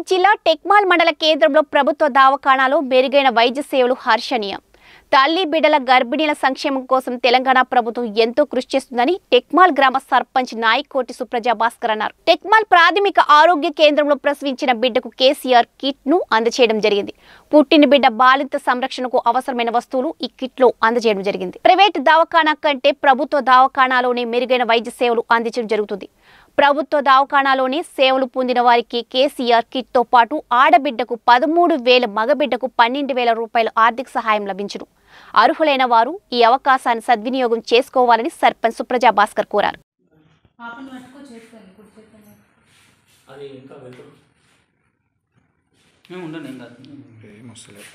మెదక్ జిల్లా టెక్మాల్ మండల కేంద్రంలో ప్రభుత్వ దవాఖానాలో మెరుగైన వైద్య సేవలు హర్షణీయం తల్లి బిడ్డల గర్భిణీల సంక్షేమం కోసం తెలంగాణ ప్రభుత్వం ఎంతో కృషి చేస్తుందని టెక్మాల్ గ్రామ సర్పంచ్ నాయకోటి సుప్రజా భాస్కర్ అన్నారు టెక్మాల్ ప్రాథమిక ఆరోగ్య కేంద్రంలో ప్రసవించిన బిడ్డకు కేసీఆర్ కిట్ ను అందజేయడం జరిగింది పుట్టిన బిడ్డ బాలింత సంరక్షణకు అవసరమైన వస్తువులు ఈ కిట్ లో అందజేయడం జరిగింది ప్రైవేట్ దవాఖానా కంటే ప్రభుత్వ దవాఖానాలోనే మెరుగైన వైద్య సేవలు అందించడం జరుగుతుంది ప్రభుత్వ దవాఖానాలోని సేవలు పొందిన వారికి కేసీఆర్ కిట్ తో పాటు ఆడబిడ్డకు పదమూడు వేల మగబిడ్డకు పన్నెండు వేల రూపాయల ఆర్థిక సహాయం లభించును అర్హులైన వారు ఈ అవకాశాన్ని సద్వినియోగం చేసుకోవాలని సర్పంచ్ సుప్రజా భాస్కర్ కోరారు పాపను పట్టుకో చేసుకోండి కుడి చేస్తాను అది ఇంకా వెళ్తుంది మేము ఉండండి ఏం కాదు ఏం వస్తలేదు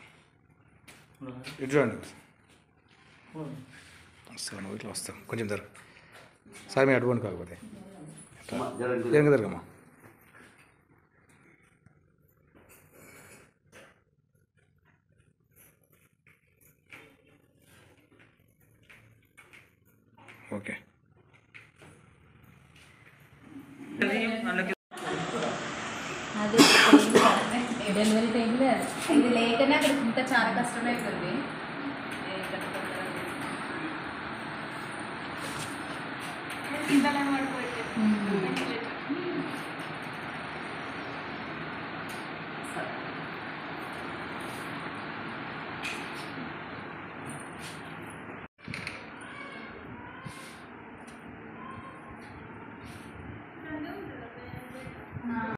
ఇటు చూడండి వస్తాను నువ్వు ఇట్లా వస్తాం కొంచెం జరగ సార్ మీరు అటువంటి కాకపోతే జరగ జరగమ్మా ఓకే అది డెలివరీ టైంలో ఇది లేకనే అక్కడ ఇంకా చాలా కష్టమైపోతుంది ఇంతలో పడుకో